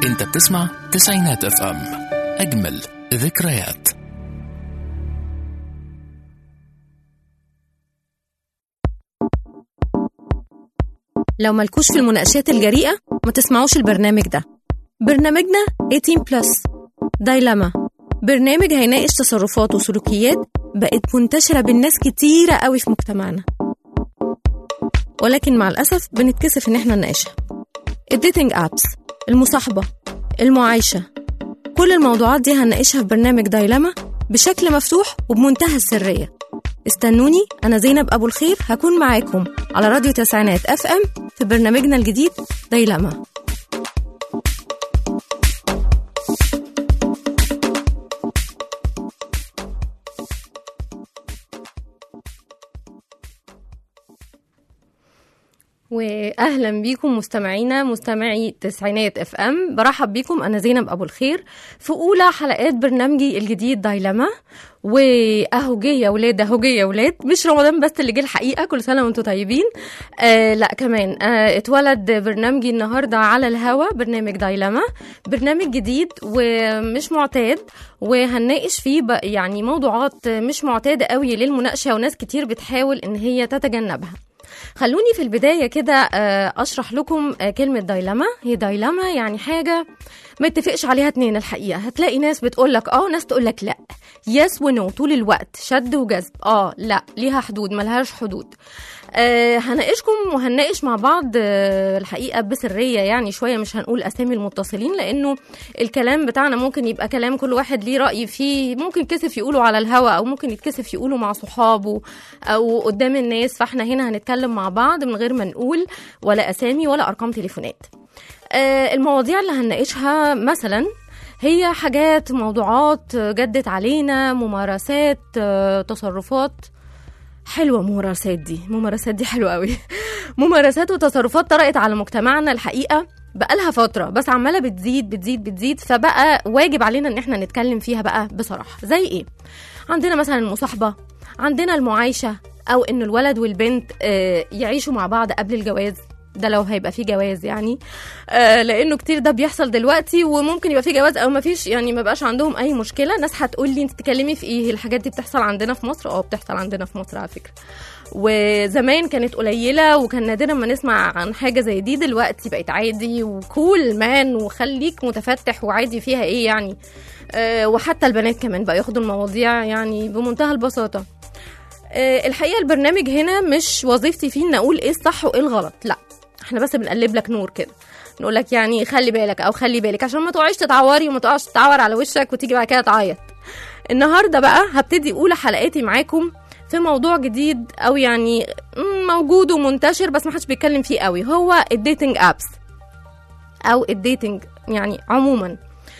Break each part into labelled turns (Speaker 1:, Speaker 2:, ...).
Speaker 1: انت بتسمع تسعينات اف ام اجمل ذكريات
Speaker 2: لو مالكوش في المناقشات الجريئة ما تسمعوش البرنامج ده برنامجنا 18 بلس دايلاما برنامج هيناقش تصرفات وسلوكيات بقت منتشرة بالناس كتيرة قوي في مجتمعنا ولكن مع الأسف بنتكسف إن احنا نناقشها الديتنج أبس المصاحبة المعايشة كل الموضوعات دي هنناقشها في برنامج دايلاما بشكل مفتوح وبمنتهى السرية استنوني أنا زينب أبو الخير هكون معاكم على راديو تسعينات أف أم في برنامجنا الجديد دايلاما واهلا بيكم مستمعينا مستمعي تسعينات اف ام برحب بيكم انا زينب ابو الخير في اولى حلقات برنامجي الجديد دايلاما واهو جه يا ولاد اهو جه يا ولاد مش رمضان بس اللي جه الحقيقه كل سنه وانتم طيبين آه لا كمان آه اتولد برنامجي النهارده على الهوا برنامج دايلاما برنامج جديد ومش معتاد وهنناقش فيه بق- يعني موضوعات مش معتاده قوي للمناقشه وناس كتير بتحاول ان هي تتجنبها خلوني في البداية كده آه، أشرح لكم آه، كلمة دايلاما هي دايلاما يعني حاجة ما يتفقش عليها اتنين الحقيقة هتلاقي ناس بتقولك اه وناس تقولك لا يس ونو طول الوقت شد وجذب اه لا ليها حدود ملهاش حدود آه هناقشكم وهنناقش مع بعض آه الحقيقة بسرية يعني شوية مش هنقول أسامي المتصلين لأنه الكلام بتاعنا ممكن يبقى كلام كل واحد ليه رأي فيه ممكن كسف يقوله على الهوا أو ممكن يتكسف يقوله مع صحابه أو قدام الناس فاحنا هنا هنتكلم مع بعض من غير ما نقول ولا أسامي ولا أرقام تليفونات آه المواضيع اللي هنناقشها مثلا هي حاجات موضوعات جدت علينا ممارسات آه، تصرفات حلوة ممارسات دي ممارسات دي حلوة قوي ممارسات وتصرفات طرقت على مجتمعنا الحقيقة بقالها فترة بس عمالة بتزيد بتزيد بتزيد فبقى واجب علينا ان احنا نتكلم فيها بقى بصراحة زي ايه عندنا مثلا المصاحبة عندنا المعايشة او ان الولد والبنت آه، يعيشوا مع بعض قبل الجواز ده لو هيبقى فيه جواز يعني آه لانه كتير ده بيحصل دلوقتي وممكن يبقى فيه جواز او ما فيش يعني ما بقاش عندهم اي مشكله ناس هتقول لي انت تتكلمي في ايه الحاجات دي بتحصل عندنا في مصر اه بتحصل عندنا في مصر على فكره وزمان كانت قليله وكان نادرا ما نسمع عن حاجه زي دي دلوقتي بقت عادي وكول مان وخليك متفتح وعادي فيها ايه يعني آه وحتى البنات كمان بقى ياخدوا المواضيع يعني بمنتهى البساطه آه، الحقيقه البرنامج هنا مش وظيفتي فيه ان اقول ايه الصح وايه الغلط لا احنا بس بنقلب لك نور كده نقول لك يعني خلي بالك او خلي بالك عشان ما تقعيش تتعوري وما تقعش تتعور على وشك وتيجي بعد كده تعيط النهارده بقى هبتدي اولى حلقاتي معاكم في موضوع جديد او يعني مم، موجود ومنتشر بس ما حدش بيتكلم فيه قوي هو الديتنج ابس او الديتنج يعني عموما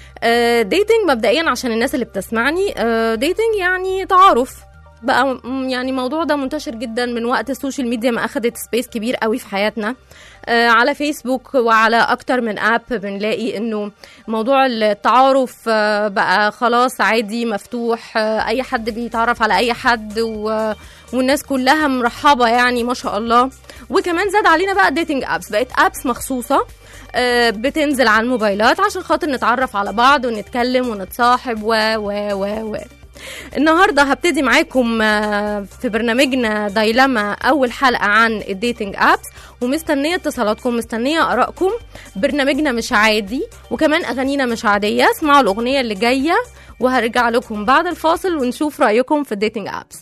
Speaker 2: ديتنج مبدئيا عشان الناس اللي بتسمعني ديتنج يعني تعارف بقى م- يعني الموضوع ده منتشر جدا من وقت السوشيال ميديا ما اخدت سبيس كبير قوي في حياتنا آه، على فيسبوك وعلى اكتر من اب بنلاقي انه موضوع التعارف آه، بقى خلاص عادي مفتوح آه، اي حد بيتعرف على اي حد و... والناس كلها مرحبه يعني ما شاء الله وكمان زاد علينا بقى الديتنج ابس بقت ابس مخصوصه آه، بتنزل على الموبايلات عشان خاطر نتعرف على بعض ونتكلم ونتصاحب و و و و النهارده هبتدي معاكم آه، في برنامجنا دايلاما اول حلقه عن الديتنج ابس ومستنيه اتصالاتكم مستنيه ارائكم برنامجنا مش عادي وكمان اغانينا مش عاديه اسمعوا الاغنيه اللي جايه وهرجع لكم بعد الفاصل ونشوف رايكم في الديتنج ابس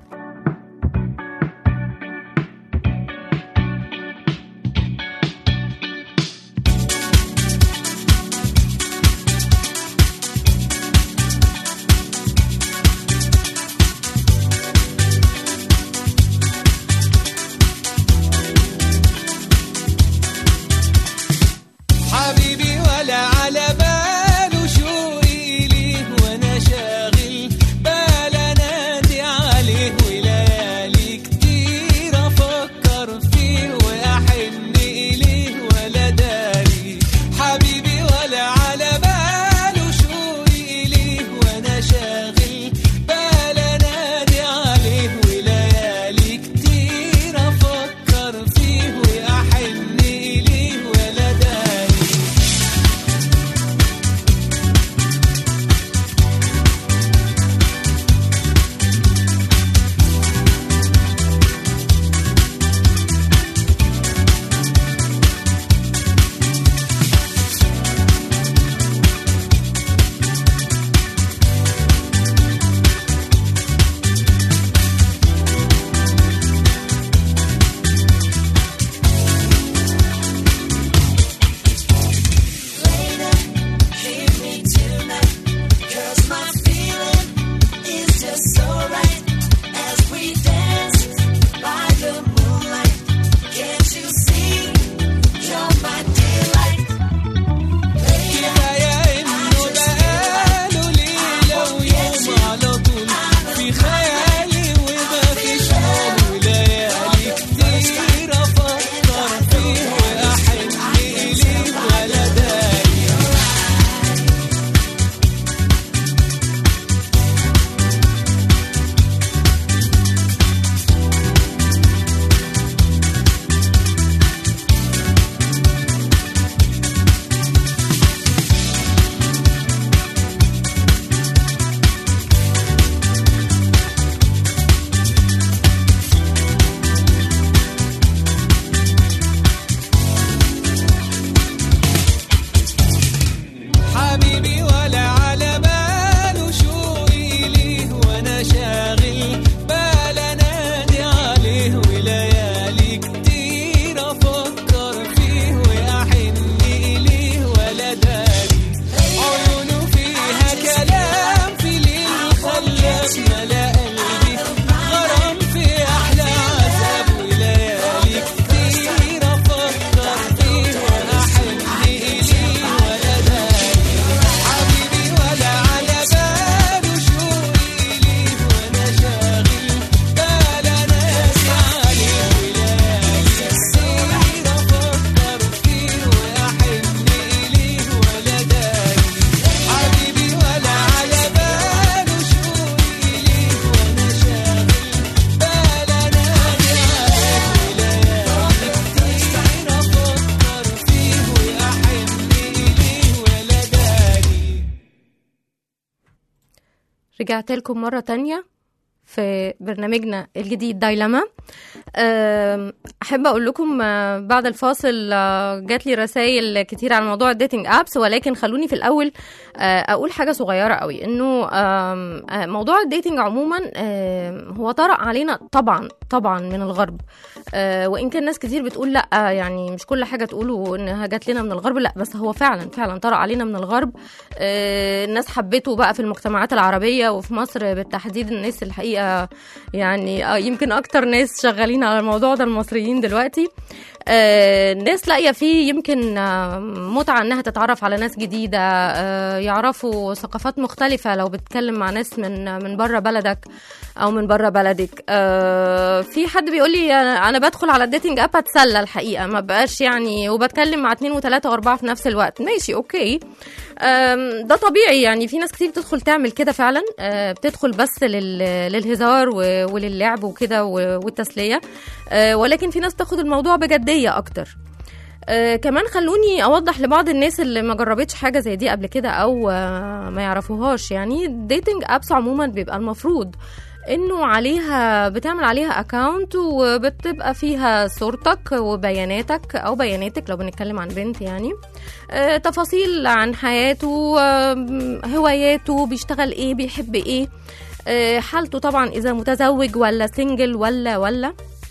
Speaker 3: حبيبي ولا على باله شو إليه وانا شاغل بال انادي عليه
Speaker 2: رجعت لكم مرة تانية في برنامجنا الجديد دايلما أم، أحب أقول لكم آه، بعد الفاصل آه، جات لي رسائل كتير على موضوع الديتنج أبس ولكن خلوني في الأول آه، أقول حاجة صغيرة قوي إنه آم، آه، موضوع الديتنج عموما آم، هو طرأ علينا طبعا طبعا من الغرب آه، وإن كان ناس كتير بتقول لأ يعني مش كل حاجة تقولوا إنها جات لنا من الغرب لأ بس هو فعلا فعلا طرأ علينا من الغرب آه، الناس حبته بقى في المجتمعات العربية وفي مصر بالتحديد الناس الحقيقة يعني آه، يمكن أكتر ناس شغالين على الموضوع ده المصريين دلوقتي آه، الناس لاقيه فيه يمكن آه، متعه انها تتعرف على ناس جديده آه، يعرفوا ثقافات مختلفه لو بتتكلم مع ناس من من بره بلدك او من بره بلدك آه، في حد بيقول لي انا أنا بدخل على الديتنج اب اتسلى الحقيقه ما بقاش يعني وبتكلم مع اتنين وتلاته واربعه في نفس الوقت ماشي اوكي آم، ده طبيعي يعني في ناس كتير بتدخل تعمل كده فعلا آه، بتدخل بس لل- للهزار و- وللعب وكده و- والتسليه آه، ولكن في ناس تاخد الموضوع بجديه اكتر آه كمان خلوني اوضح لبعض الناس اللي ما جربتش حاجه زي دي قبل كده او آه ما يعرفوهاش يعني الديتنج ابس عموما بيبقى المفروض انه عليها بتعمل عليها اكاونت وبتبقى فيها صورتك وبياناتك او بياناتك لو بنتكلم عن بنت يعني آه تفاصيل عن حياته آه هواياته بيشتغل ايه بيحب ايه آه حالته طبعا اذا متزوج ولا سنجل ولا ولا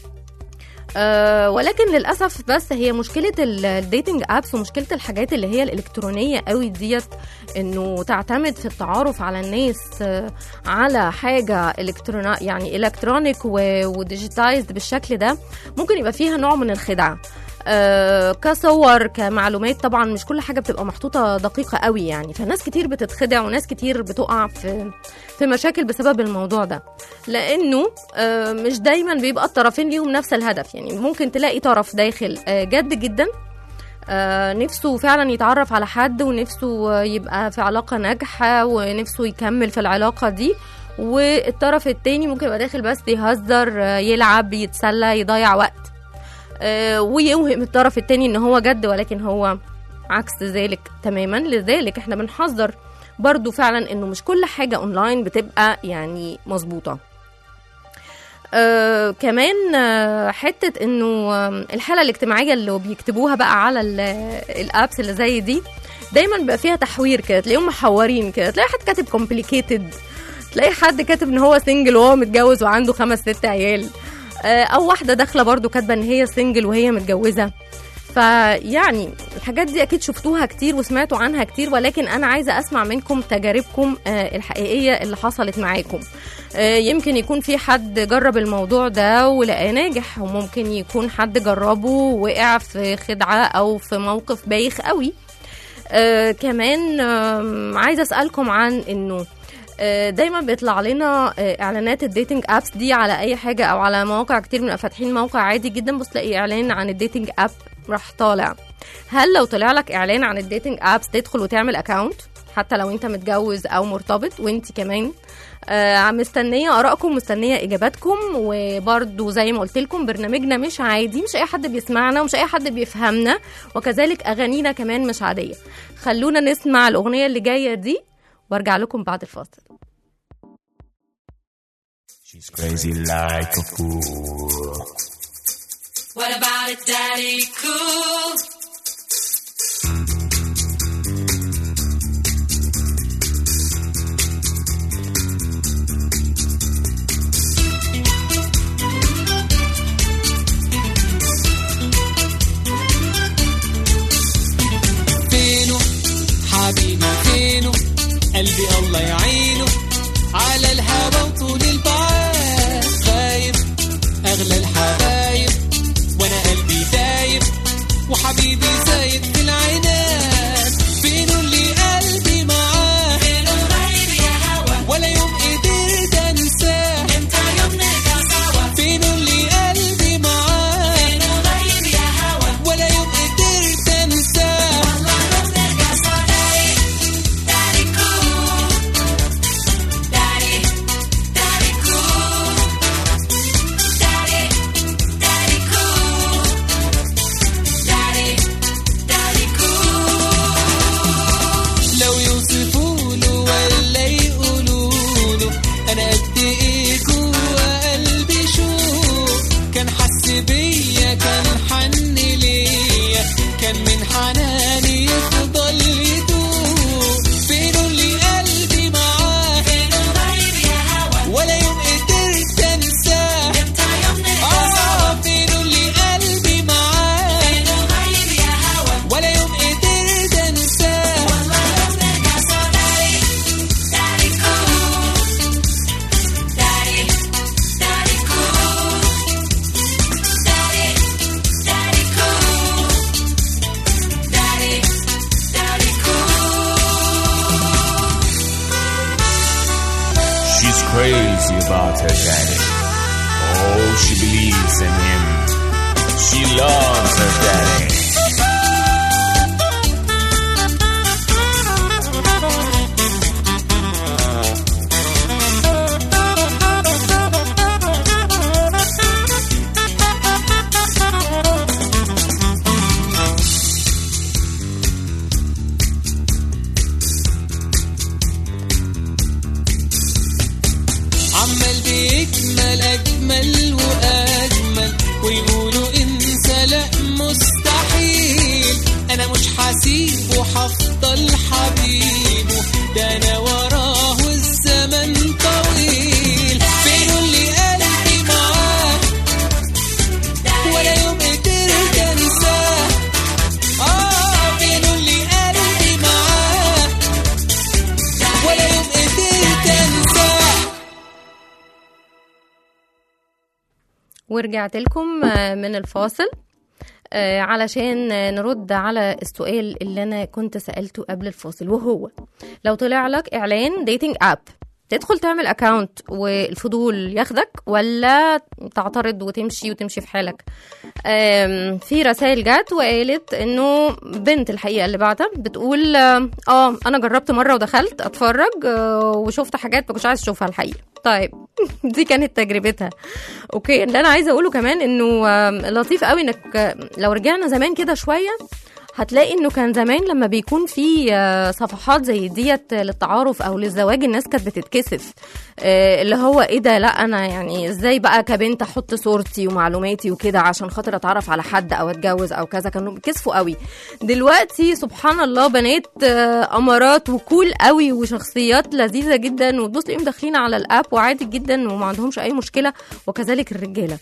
Speaker 2: أه ولكن للاسف بس هي مشكله الديتنج ابس ومشكله الحاجات اللي هي الالكترونيه قوي ديت انه تعتمد في التعارف على الناس آه، على حاجه الكترونا يعني الكترونيك وديجيتايزد بالشكل ده ممكن يبقى فيها نوع من الخدعه آه، كصور كمعلومات طبعا مش كل حاجه بتبقى محطوطه دقيقه قوي يعني فناس كتير بتتخدع وناس كتير بتقع في في مشاكل بسبب الموضوع ده لانه آه، مش دايما بيبقى الطرفين ليهم نفس الهدف يعني ممكن تلاقي طرف داخل آه، جد جدا آه، نفسه فعلا يتعرف على حد ونفسه آه، يبقى في علاقة ناجحة ونفسه يكمل في العلاقة دي والطرف التاني ممكن يبقى داخل بس يهزر آه، يلعب يتسلى يضيع وقت آه، ويوهم الطرف التاني ان هو جد ولكن هو عكس ذلك تماما لذلك احنا بنحذر برضو فعلا انه مش كل حاجة اونلاين بتبقى يعني مظبوطة آه كمان آه حتة انه آه الحالة الاجتماعية اللي بيكتبوها بقى على ال- الابس اللي زي دي دايما بيبقى فيها تحوير كده تلاقيهم محورين كده تلاقي حد كاتب كومبليكيتد تلاقي حد كاتب ان هو سنجل وهو متجوز وعنده خمس ست عيال آه، او واحده داخله برضو كاتبه ان هي سنجل وهي متجوزه فيعني الحاجات دي اكيد شفتوها كتير وسمعتوا عنها كتير ولكن انا عايزه اسمع منكم تجاربكم آه، الحقيقيه اللي حصلت معاكم آه، يمكن يكون في حد جرب الموضوع ده ولقاه ناجح وممكن يكون حد جربه وقع في خدعه او في موقف بايخ قوي آه كمان آم، عايزه اسالكم عن انه آه، دايما بيطلع لنا آه، اعلانات الديتنج ابس دي على اي حاجه او على مواقع كتير بنبقى فاتحين موقع عادي جدا بس تلاقي اعلان عن الديتنج اب راح طالع هل لو طلع لك اعلان عن الديتنج ابس تدخل وتعمل اكاونت حتى لو انت متجوز او مرتبط وانت كمان آه مستنيه ارائكم مستنيه اجاباتكم وبرضو زي ما قلت لكم برنامجنا مش عادي مش اي حد بيسمعنا ومش اي حد بيفهمنا وكذلك اغانينا كمان مش عاديه خلونا نسمع الاغنيه اللي جايه دي وارجع لكم بعد الفاصل
Speaker 4: She's crazy like a fool.
Speaker 5: What about it, Daddy Cool?
Speaker 3: فينه حبيبي فينه قلبي الله يعينه على الهوى وطول البعاد خايف اغلى الحبايب وانا قلبي دايب وحبيبي زايد في العناد فينه اللي قلبي معاه
Speaker 5: فين الغيب يا هوا
Speaker 3: ولا يوم قدرت انساه
Speaker 5: انت يوم نرجع سوا
Speaker 3: فينه اللي قلبي معاه
Speaker 5: فين الغيب يا هوا
Speaker 3: ولا يوم قدرت انساه
Speaker 5: والله يوم نرجع سوا Daddy Daddy Cool
Speaker 4: loves her daddy. Oh, she believes in him. She loves her daddy.
Speaker 3: عمال بيكمل اجمل واجمل ويقولوا انسى لا مستحيل انا مش حسيبه هفضل حبيبه ده انا وراه والزمن طويل فين اللي قلبي معاه ولا يوم قدرت انساه اه فين اللي قلبي معاه ولا يوم قدرت انساه
Speaker 2: ورجعت لكم آه، من الفاصل آه، علشان آه، نرد على السؤال اللي انا كنت سألته قبل الفاصل وهو لو طلع لك اعلان ديتنج اب تدخل تعمل اكاونت والفضول ياخدك ولا تعترض وتمشي وتمشي في حالك آم، في رسائل جت وقالت انه بنت الحقيقه اللي بعتها بتقول اه آه، انا جربت مره ودخلت اتفرج آه، وشفت حاجات ما كنتش عايز اشوفها الحقيقه طيب دي كانت تجربتها اوكي اللي انا عايزه اقوله كمان انه آم، لطيف قوي انك آه، لو رجعنا زمان كده شويه هتلاقي انه كان زمان لما بيكون في آه، صفحات زي ديت للتعارف او للزواج الناس كانت بتتكسف آه، اللي هو ايه ده لا انا يعني ازاي بقى كبنت احط صورتي ومعلوماتي وكده عشان خاطر اتعرف على حد او اتجوز او كذا كانوا بيتكسفوا قوي دلوقتي سبحان الله بنات آه، امارات وكول قوي وشخصيات لذيذه جدا وتبص تلاقيهم داخلين على الاب وعادي جدا وما عندهمش اي مشكله وكذلك الرجاله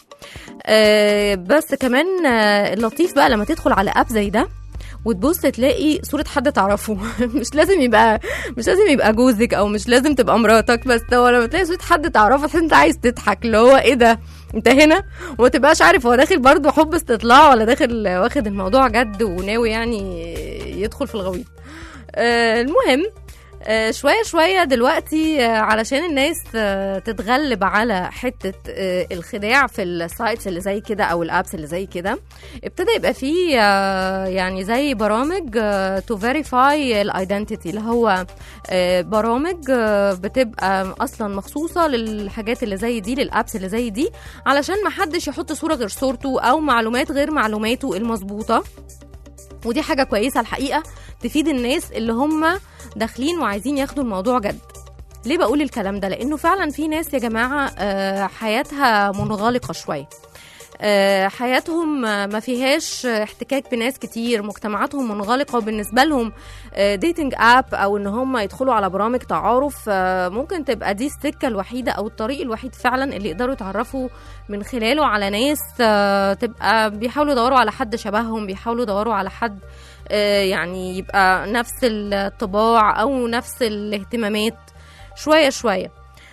Speaker 2: آه، بس كمان آه، اللطيف بقى لما تدخل على اب زي ده وتبص تلاقي صورة حد تعرفه مش لازم يبقى مش لازم يبقى جوزك او مش لازم تبقى مراتك بس هو لما تلاقي صورة حد تعرفه تحس انت عايز تضحك اللي هو ايه ده انت هنا وما تبقاش عارف هو داخل برضه حب استطلاع ولا داخل واخد الموضوع جد وناوي يعني يدخل في الغويط آه، المهم آه، شوية شوية دلوقتي آه، علشان الناس آه، تتغلب على حتة آه، الخداع في السايتس اللي زي كده أو الأبس اللي زي كده ابتدى يبقى فيه آه، يعني زي برامج تو فيريفاي الايدنتيتي اللي هو آه، برامج آه، بتبقى اصلا مخصوصه للحاجات اللي زي دي للابس اللي زي دي علشان ما حدش يحط صوره غير صورته او معلومات غير معلوماته المظبوطه ودي حاجه كويسه الحقيقه تفيد الناس اللي هم داخلين وعايزين ياخدوا الموضوع جد ليه بقول الكلام ده لانه فعلا في ناس يا جماعه آه، حياتها منغلقه شويه آه، حياتهم آه، ما فيهاش آه، احتكاك بناس كتير مجتمعاتهم منغلقه وبالنسبه لهم ديتنج اب او ان هم يدخلوا على برامج تعارف آه، ممكن تبقى دي السكه الوحيده او الطريق الوحيد فعلا اللي يقدروا يتعرفوا من خلاله على ناس آه، تبقى بيحاولوا يدوروا على حد شبههم بيحاولوا يدوروا على حد آه، يعني يبقى نفس الطباع او نفس الاهتمامات شويه شويه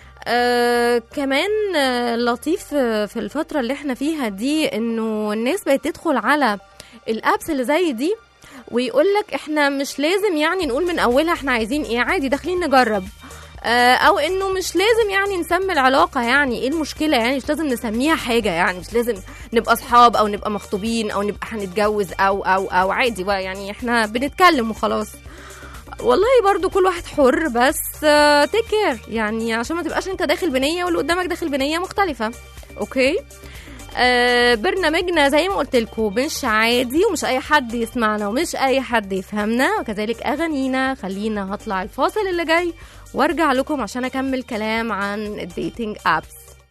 Speaker 2: آه كمان آه لطيف آه، في الفترة اللي احنا فيها دي انه الناس بقت تدخل على الابس اللي زي دي ويقول لك احنا مش لازم يعني نقول من اولها احنا عايزين ايه عادي داخلين نجرب آه، او انه مش لازم يعني نسمي العلاقه يعني ايه المشكله يعني مش لازم نسميها حاجه يعني مش لازم نبقى اصحاب او نبقى مخطوبين او نبقى هنتجوز او او او عادي بقى يعني احنا بنتكلم وخلاص والله برضو كل واحد حر بس تيك كير يعني عشان ما تبقاش انت داخل بنيه واللي قدامك داخل بنيه مختلفه اوكي آه برنامجنا زي ما قلت لكم مش عادي ومش اي حد يسمعنا ومش اي حد يفهمنا وكذلك اغانينا خلينا هطلع الفاصل اللي جاي وارجع لكم عشان اكمل كلام عن الديتنج ابس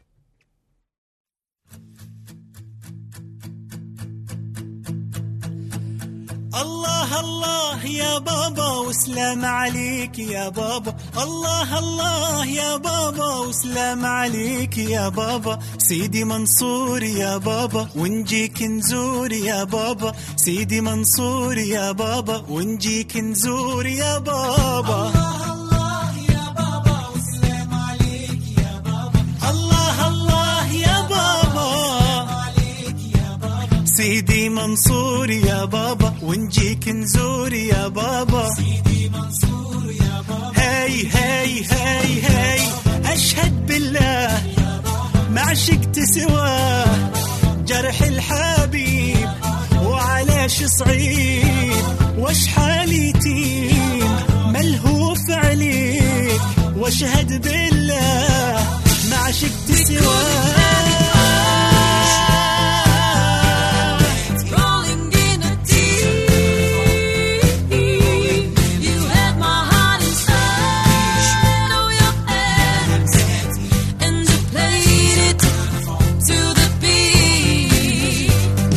Speaker 3: الله الله يا بابا وسلام عليك يا بابا الله الله يا بابا وسلام عليك يا بابا سيدي منصور يا بابا ونجيك نزور يا بابا سيدي منصور يا بابا ونجيك نزور يا بابا الله يا بابا وسلام عليك يا بابا الله الله يا بابا سيدي منصور يا بابا ونجيك نزور يا بابا سيدي منصور يا بابا هاي هاي هاي هاي أشهد بالله عشقت سواه جرح الحبيب وعليش صعيب وش حالي تيم ملهوف عليك واشهد بالله ما عشقت سواه
Speaker 5: Rolling in the deep, you had my heart inside of your hands, and you played it to the beat.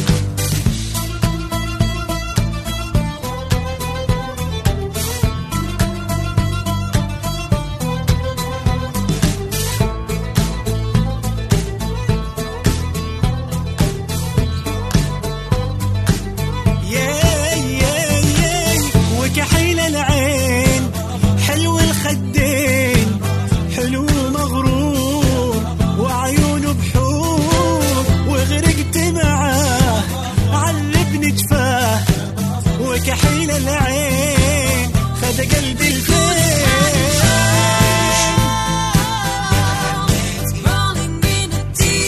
Speaker 3: ياي ياي ياي وكحيل العين حلو الخدين حلو مغرور وعيونه بحور وغرقت معاه علبني جفاه وكحيل العين خد قلبي الفين
Speaker 5: Rolling in the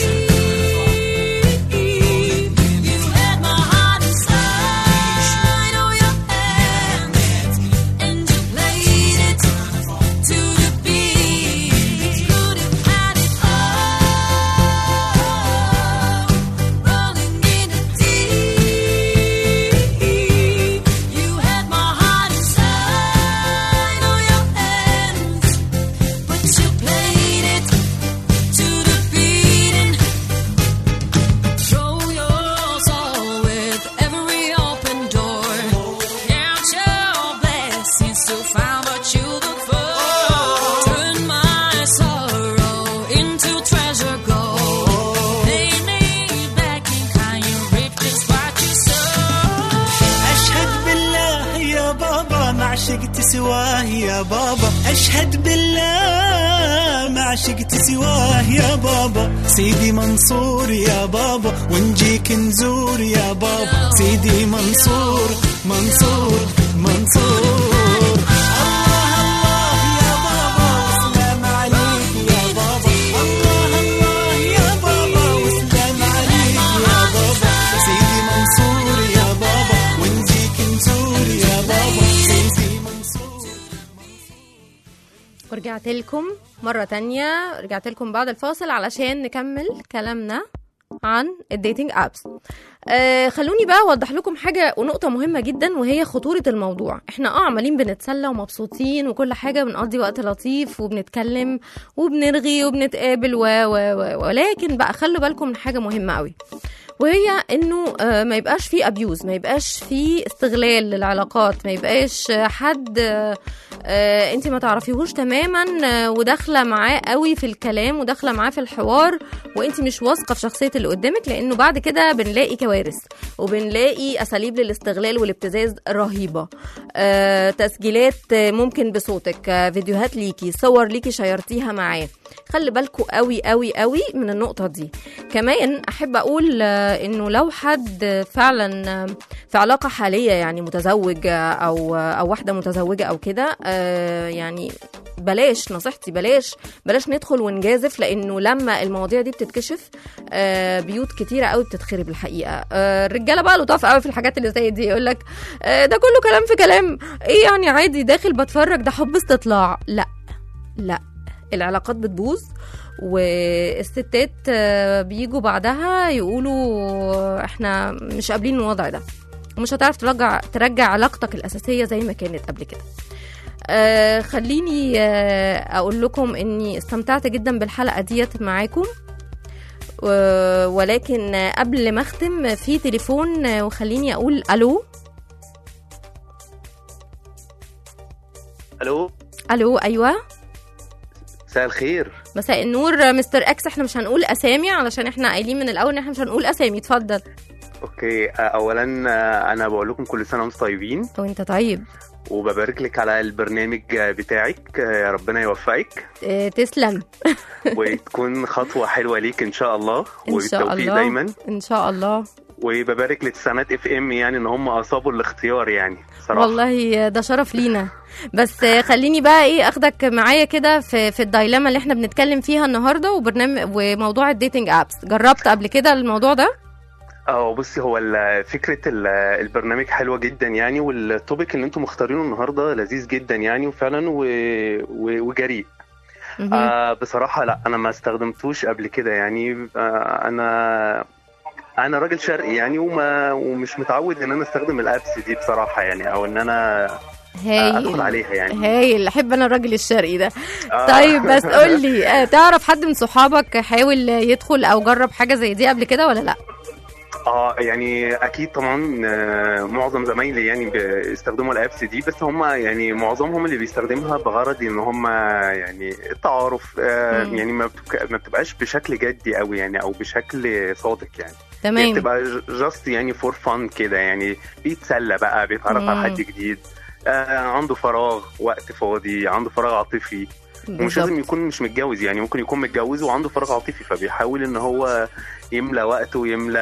Speaker 5: deep, you had my heart inside of your hands, and you played it to the beat. Could have had it all. Rolling in the deep, you had my heart inside of your hands, but you played it to the beating. Show your soul with every open door. Count your blessings to find what you look for. Turn my sorrow into treasure gold. Pay me back in kind, you reap just what you sow.
Speaker 3: أشهد بالله يا بابا ما عشقت سواه يا بابا أشهد بالله ما عشقت سواه يا بابا سيدي منصور يا بابا ونجيك نزور يا بابا سيدي منصور منصور منصور الله الله يا بابا وسلام عليك يا بابا الله الله يا بابا وسلام عليك يا بابا سيدي منصور يا بابا ونجيك نزور يا بابا سيدي منصور
Speaker 2: ورجعت لكم مرة تانية رجعت لكم بعد الفاصل علشان نكمل كلامنا عن الديتنج ابس آه خلوني بقى اوضح لكم حاجه ونقطه مهمه جدا وهي خطوره الموضوع احنا اه عمالين بنتسلى ومبسوطين وكل حاجه بنقضي وقت لطيف وبنتكلم وبنرغي وبنتقابل و... و... و... ولكن بقى خلوا بالكم من حاجه مهمه قوي وهي انه آه، ما يبقاش فيه ابيوز ما يبقاش فيه استغلال للعلاقات ما يبقاش آه، حد انت ما تعرفيهوش تماما آه، وداخله معاه قوي في الكلام وداخله معاه في الحوار وانت مش واثقه في شخصيه اللي قدامك لانه بعد كده بنلاقي كوارث وبنلاقي اساليب للاستغلال والابتزاز رهيبه آه، تسجيلات آه، ممكن بصوتك آه، فيديوهات ليكي صور ليكي شيرتيها معاه خلي بالكوا قوي قوي قوي من النقطه دي كمان احب اقول آه، انه لو حد فعلا آه، في علاقه حاليه يعني متزوج آه، او آه، او واحده متزوجه او كده آه، يعني بلاش نصيحتي بلاش بلاش ندخل ونجازف لانه لما المواضيع دي بتتكشف آه، بيوت كتيره قوي بتتخرب الحقيقه آه، الرجاله بقى لطاف قوي في الحاجات اللي زي دي يقول لك ده كله كلام في كلام ايه يعني عادي داخل بتفرج ده حب استطلاع لا لا العلاقات بتبوظ والستات آه، بيجوا بعدها يقولوا احنا مش قابلين الوضع ده ومش هتعرف ترجع ترجع علاقتك الاساسيه زي ما كانت قبل كده آه خليني آه اقول لكم اني استمتعت جدا بالحلقه ديت معاكم و- ولكن آه، قبل ما اختم في تليفون آه، وخليني اقول الو
Speaker 6: الو
Speaker 2: الو ايوه
Speaker 6: مساء الخير
Speaker 2: مساء النور آه، مستر اكس احنا مش هنقول اسامي علشان احنا قايلين من الاول ان احنا مش هنقول اسامي اتفضل
Speaker 6: اوكي آه، اولا آه، انا بقول لكم كل سنه وانتم طيبين
Speaker 2: وانت طيب
Speaker 6: وببارك لك على البرنامج آه، بتاعك آه، يا ربنا يوفقك
Speaker 2: آه، تسلم
Speaker 6: وتكون خطوه حلوه ليك ان شاء الله
Speaker 2: ان شاء
Speaker 6: وبالتوفيق
Speaker 2: الله
Speaker 6: دايما
Speaker 2: ان شاء الله
Speaker 6: وببارك لتسعينات اف ام يعني ان هم اصابوا الاختيار يعني صراحه
Speaker 2: والله ده شرف لينا بس خليني بقى ايه اخدك معايا كده في في الدايلاما اللي احنا بنتكلم فيها النهارده وبرنامج وموضوع الديتنج ابس جربت قبل كده الموضوع ده
Speaker 6: اه بصي هو ال- فكره ال- البرنامج حلوه جدا يعني والتوبيك اللي انتم مختارينه النهارده لذيذ جدا يعني وفعلا و... و... وجريء
Speaker 2: مهم.
Speaker 6: آه بصراحه لا انا ما استخدمتوش قبل كده يعني آه انا انا راجل شرقي يعني وما ومش متعود ان انا استخدم الابس دي بصراحه يعني او ان انا آه، ادخل
Speaker 2: هايل
Speaker 6: عليها يعني
Speaker 2: هايل احب انا الراجل الشرقي ده
Speaker 6: آه.
Speaker 2: طيب بس قول لي آه، تعرف حد من صحابك حاول يدخل او جرب حاجه زي دي قبل كده ولا لا
Speaker 6: اه يعني اكيد طبعا آه، معظم زمايلي يعني بيستخدموا الابس دي بس هم يعني معظمهم اللي بيستخدمها بغرض ان هم يعني التعارف آه،
Speaker 2: مم.
Speaker 6: يعني ما بتبقى- ما بتبقاش بشكل جدي قوي يعني او بشكل صادق يعني هي
Speaker 2: تمام
Speaker 6: بتبقى جاست يعني فور فان كده يعني بيتسلى بقى بيتعرف
Speaker 2: مم.
Speaker 6: على حد جديد آه عنده فراغ وقت فاضي عنده فراغ عاطفي ومش
Speaker 2: بالظبط.
Speaker 6: لازم يكون مش متجوز يعني ممكن يكون متجوز وعنده فراغ عاطفي فبيحاول ان هو يملى وقته ويملى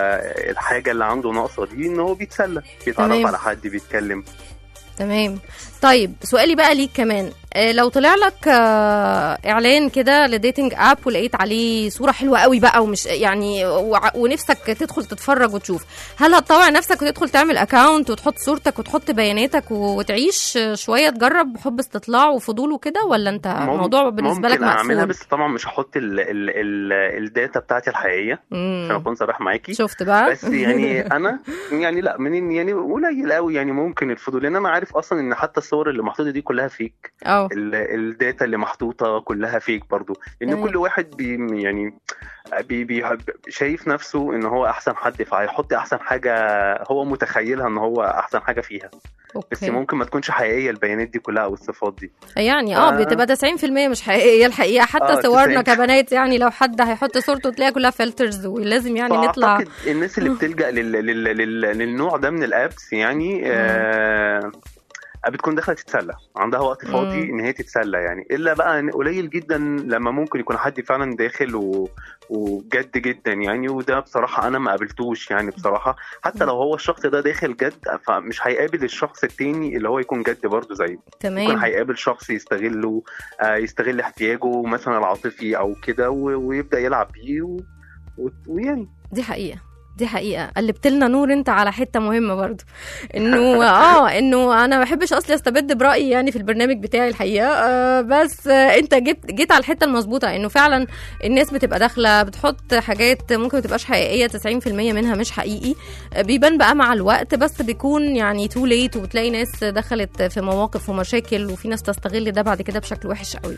Speaker 6: الحاجه اللي عنده ناقصه دي ان هو بيتسلى بيتعرف
Speaker 2: تمام.
Speaker 6: على حد بيتكلم
Speaker 2: تمام طيب سؤالي بقى ليك كمان آه، لو طلع لك آه، اعلان كده لديتنج اب ولقيت عليه صوره حلوه قوي بقى ومش يعني وع- ونفسك تدخل تتفرج وتشوف هل هتطوع نفسك وتدخل تعمل اكاونت وتحط صورتك وتحط بياناتك وتعيش شويه تجرب حب استطلاع وفضول وكده ولا انت
Speaker 6: مم-
Speaker 2: الموضوع بالنسبه لك
Speaker 6: ممكن اعملها
Speaker 2: مقفول
Speaker 6: بس طبعا مش هحط ال ال ال الداتا بتاعتي الحقيقيه عشان
Speaker 2: مم.
Speaker 6: اكون صريح معاكي
Speaker 2: شفت بقى
Speaker 6: بس يعني انا يعني لا من يعني قليل قوي يعني ممكن الفضول لان انا عارف اصلا ان حتى الصور اللي محطوطه دي كلها فيك
Speaker 2: اه
Speaker 6: ال- الداتا اللي محطوطه كلها فيك برضو لان
Speaker 2: تمام.
Speaker 6: كل واحد بي يعني بي بي شايف نفسه ان هو احسن حد فهيحط احسن حاجه هو متخيلها ان هو احسن حاجه فيها بس
Speaker 2: اوكي
Speaker 6: ممكن ما تكونش حقيقيه البيانات دي كلها او الصفات دي
Speaker 2: يعني اه
Speaker 6: آه.
Speaker 2: بتبقى 90% مش حقيقيه الحقيقه حتى
Speaker 6: آه،
Speaker 2: صورنا
Speaker 6: 90.
Speaker 2: كبنات يعني لو حد هيحط صورته تلاقيها كلها فلترز ولازم يعني نطلع
Speaker 6: فاعتقد الناس اللي بتلجا لل... لل... لل... للنوع ده من الابس يعني آه... بتكون داخله تتسلى عندها وقت فاضي
Speaker 2: مم.
Speaker 6: ان هي تتسلى يعني الا بقى إن قليل جدا لما ممكن يكون حد فعلا داخل و... وجد جدا يعني وده بصراحه انا ما قابلتوش يعني بصراحه حتى لو هو الشخص ده داخل جد فمش هيقابل الشخص التاني اللي هو يكون جد برضه زيه ممكن
Speaker 2: تمام
Speaker 6: هيقابل شخص يستغله آه، يستغل احتياجه مثلا العاطفي او كده و- ويبدا يلعب بيه و- و- ويعني
Speaker 2: دي حقيقة دي حقيقة قلبت لنا نور انت على حتة مهمة برضو انه اه انه انا ما بحبش اصلي استبد برأيي يعني في البرنامج بتاعي الحقيقة آه بس آه انت جيت جيت على الحتة المظبوطة انه فعلا الناس بتبقى داخلة بتحط حاجات ممكن ما تبقاش حقيقية 90% منها مش حقيقي آه بيبان بقى مع الوقت بس بيكون يعني تو ليت وبتلاقي ناس دخلت في مواقف ومشاكل وفي ناس تستغل ده بعد كده بشكل وحش قوي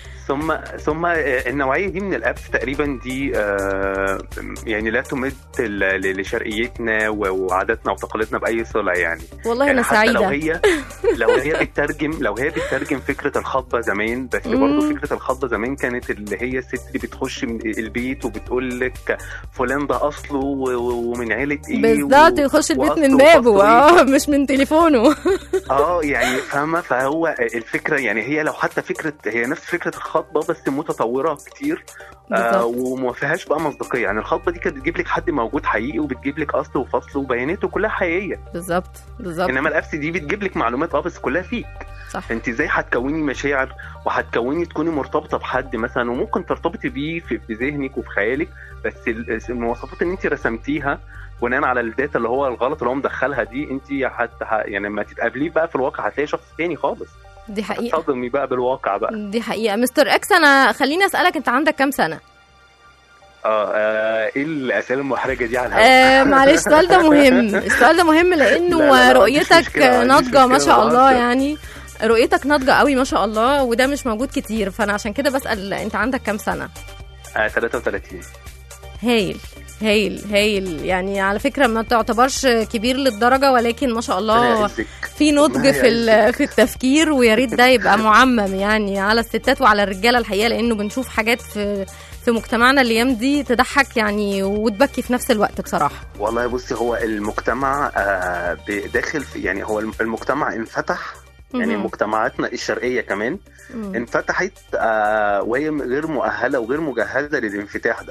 Speaker 6: ثم ثم آه، النوعيه دي من الابس تقريبا دي آه، يعني لا تمد ل- ل- لشرقيتنا و- وعاداتنا وتقاليدنا باي صله يعني
Speaker 2: والله
Speaker 6: يعني
Speaker 2: انا
Speaker 6: حتى لو
Speaker 2: سعيدة
Speaker 6: هي لو هي بتترجم لو هي بتترجم فكره الخطبه زمان بس
Speaker 2: مم.
Speaker 6: برضه فكره الخطبه زمان كانت اللي هي الست اللي بتخش من البيت وبتقول لك فلان ده اصله و- و- ومن عيله ايه
Speaker 2: بالظبط
Speaker 6: و-
Speaker 2: يخش البيت
Speaker 6: وأصله
Speaker 2: من بابه
Speaker 6: وفصله إيه.
Speaker 2: اه مش من تليفونه
Speaker 6: اه يعني فاهمه فهو الفكره يعني هي لو حتى فكره هي نفس فكره الخطبه بس متطوره كتير آه
Speaker 2: بالظبط
Speaker 6: وما فيهاش بقى مصداقيه يعني الخطبه دي كانت بتجيب لك حد موجود حقيقي وبتجيب لك اصل وفصل وبياناته كلها حقيقيه
Speaker 2: بالظبط بالظبط
Speaker 6: انما الابس دي بتجيب لك معلومات اه بس كلها فيك
Speaker 2: صح
Speaker 6: انت ازاي هتكوني مشاعر وهتكوني تكوني مرتبطه بحد مثلا وممكن ترتبطي بيه في, في ذهنك وفي خيالك بس ال- المواصفات اللي انت رسمتيها بناء على الداتا اللي هو الغلط اللي هو مدخلها دي انت هت ه- يعني لما تتقابليه بقى في الواقع هتلاقي شخص تاني خالص
Speaker 2: دي حقيقة
Speaker 6: تصدمي بقى بالواقع بقى
Speaker 2: دي حقيقة مستر اكس انا خليني اسألك انت عندك كام سنة؟
Speaker 6: اه, آه ايه الاسئله المحرجه دي على الهواء
Speaker 2: آه معلش السؤال ده مهم السؤال ده مهم لانه
Speaker 6: لا، لا، لا، ما عنديش
Speaker 2: رؤيتك
Speaker 6: مشكلة، ما عنديش
Speaker 2: ناضجة ما
Speaker 6: مشكلة،
Speaker 2: شاء الله
Speaker 6: بهزر.
Speaker 2: يعني رؤيتك ناضجة قوي ما شاء الله وده مش موجود كتير فانا عشان كده بسأل انت عندك كام سنة؟
Speaker 6: آه 33
Speaker 2: هايل هايل هايل يعني على فكرة ما تعتبرش كبير للدرجة ولكن ما شاء
Speaker 6: ربنا
Speaker 2: الله
Speaker 6: يعزك.
Speaker 2: في نضج
Speaker 6: ربنا
Speaker 2: في ال- في التفكير ويا ريت ده يبقى معمم يعني على الستات وعلى الرجاله الحقيقه لانه بنشوف حاجات في في مجتمعنا الايام دي تضحك يعني وتبكي في نفس الوقت بصراحه
Speaker 6: والله بصي هو المجتمع آه ب- داخل في يعني هو الم- المجتمع انفتح يعني
Speaker 2: مهم.
Speaker 6: مجتمعاتنا الشرقيه كمان
Speaker 2: مم.
Speaker 6: انفتحت آه وهي غير مؤهله وغير مجهزه للانفتاح ده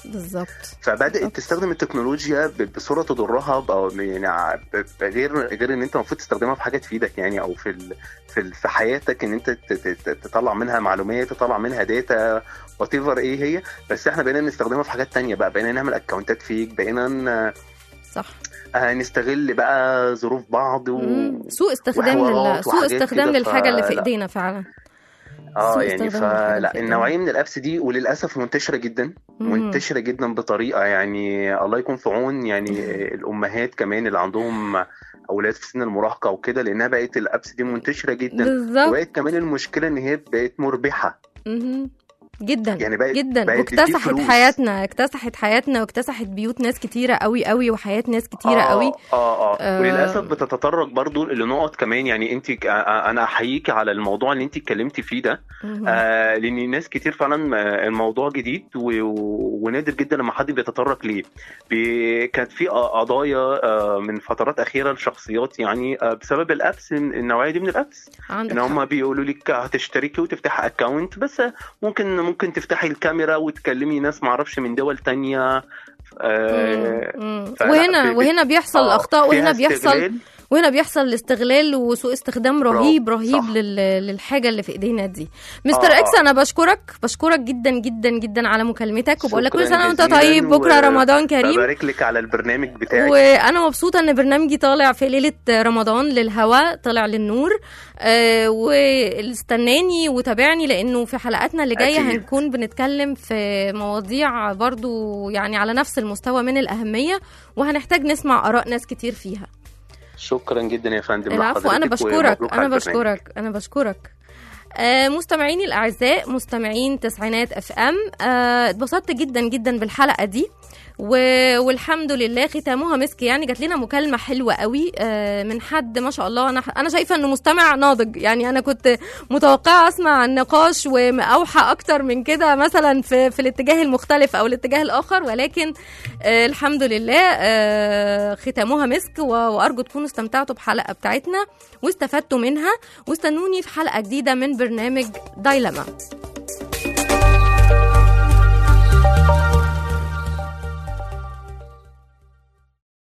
Speaker 2: بالظبط
Speaker 6: فبدات تستخدم التكنولوجيا ب- بصوره تضرها ب- أو يعني ع- ب- ب- غير غير ان انت المفروض تستخدمها في حاجه تفيدك يعني او في ال... في ال- في حياتك ان انت ت- ت- ت- تطلع منها معلومات تطلع منها داتا وات ايه هي بس احنا بقينا نستخدمها في حاجات تانية بقى بقينا نعمل اكونتات فيك بقينا ن-
Speaker 2: صح
Speaker 6: آه، نستغل بقى ظروف بعض و...
Speaker 2: مم. سوء استخدام لل...
Speaker 6: وحوارات
Speaker 2: سوء
Speaker 6: وحاجات
Speaker 2: استخدام
Speaker 6: كده،
Speaker 2: للحاجه اللي في
Speaker 6: فلا.
Speaker 2: ايدينا فعلا
Speaker 6: اه
Speaker 2: سوء
Speaker 6: يعني
Speaker 2: استخدام الحاجة اللي
Speaker 6: فلا
Speaker 2: في
Speaker 6: النوعيه من الابس دي وللاسف منتشره جدا
Speaker 2: مم.
Speaker 6: منتشره جدا بطريقه يعني الله يكون في عون يعني الامهات كمان اللي عندهم اولاد في سن المراهقه وكده لانها بقت الابس دي منتشره جدا
Speaker 2: بالظبط
Speaker 6: وبقت كمان المشكله ان هي بقت مربحه
Speaker 2: مهم. جدا
Speaker 6: يعني بقت
Speaker 2: جدا
Speaker 6: بقت بتجيب
Speaker 2: واكتسحت
Speaker 6: فلوس.
Speaker 2: حياتنا اكتسحت حياتنا واكتسحت بيوت ناس كتيره قوي قوي وحياه ناس كتيره
Speaker 6: آه
Speaker 2: قوي
Speaker 6: اه اه,
Speaker 2: آه.
Speaker 6: وللاسف بتتطرق برضو لنقط كمان يعني انت انا احييكي على الموضوع اللي انت اتكلمتي فيه ده
Speaker 2: مهم.
Speaker 6: آه لان ناس كتير فعلا آه، الموضوع جديد و... و- ونادر جدا لما حد بيتطرق ليه بي... كانت في آه، قضايا آه من فترات اخيره لشخصيات يعني آه بسبب الابس النوعيه دي من الابس
Speaker 2: عندك
Speaker 6: ان
Speaker 2: حق.
Speaker 6: هم بيقولوا لك هتشتركي وتفتحي اكونت بس ممكن ممكن تفتحي الكاميرا وتكلمي ناس معرفش من دول تانية آه
Speaker 2: مم. مم.
Speaker 6: فلا،
Speaker 2: وهنا
Speaker 6: ب-
Speaker 2: وهنا بيحصل
Speaker 6: آه،
Speaker 2: اخطاء
Speaker 6: فيها
Speaker 2: وهنا بيحصل
Speaker 6: استغلال.
Speaker 2: وهنا بيحصل الاستغلال وسوء استخدام رهيب
Speaker 6: برافو،
Speaker 2: رهيب
Speaker 6: صح.
Speaker 2: لل... للحاجه اللي في ايدينا دي مستر
Speaker 6: آه،
Speaker 2: اكس
Speaker 6: آه.
Speaker 2: انا بشكرك بشكرك جدا جدا جدا على مكالمتك وبقول لك كل
Speaker 6: شكراً
Speaker 2: سنه وانت
Speaker 6: جزيلاً
Speaker 2: طيب بكره
Speaker 6: و-
Speaker 2: رمضان كريم
Speaker 6: ببارك لك على البرنامج بتاعك
Speaker 2: وانا مبسوطه ان برنامجي طالع في ليله رمضان للهواء طالع للنور آه واستناني وتابعني لانه في حلقاتنا اللي جايه
Speaker 6: أكيد.
Speaker 2: هنكون بنتكلم في مواضيع برضو يعني على نفس المستوى من الاهميه وهنحتاج نسمع اراء ناس كتير فيها
Speaker 6: شكرا جدا يا فندم
Speaker 2: العفو انا
Speaker 6: لحضرتك
Speaker 2: بشكرك
Speaker 6: ومبروك على
Speaker 2: انا
Speaker 6: البرنامج.
Speaker 2: بشكرك انا بشكرك آه، مستمعيني الاعزاء مستمعين تسعينات اف ام آه، اتبسطت جدا جدا بالحلقه دي و... والحمد لله ختامها مسك يعني جات لنا مكالمه حلوه قوي آه، من حد ما شاء الله انا انا شايفه انه مستمع ناضج يعني انا كنت متوقعه اسمع النقاش واوحى اكتر من كده مثلا في في الاتجاه المختلف او الاتجاه الاخر ولكن آه، الحمد لله آه، ختامها مسك و- وارجو تكونوا استمتعتوا بحلقه بتاعتنا واستفدتوا منها واستنوني في حلقه جديده من برنامج دايلما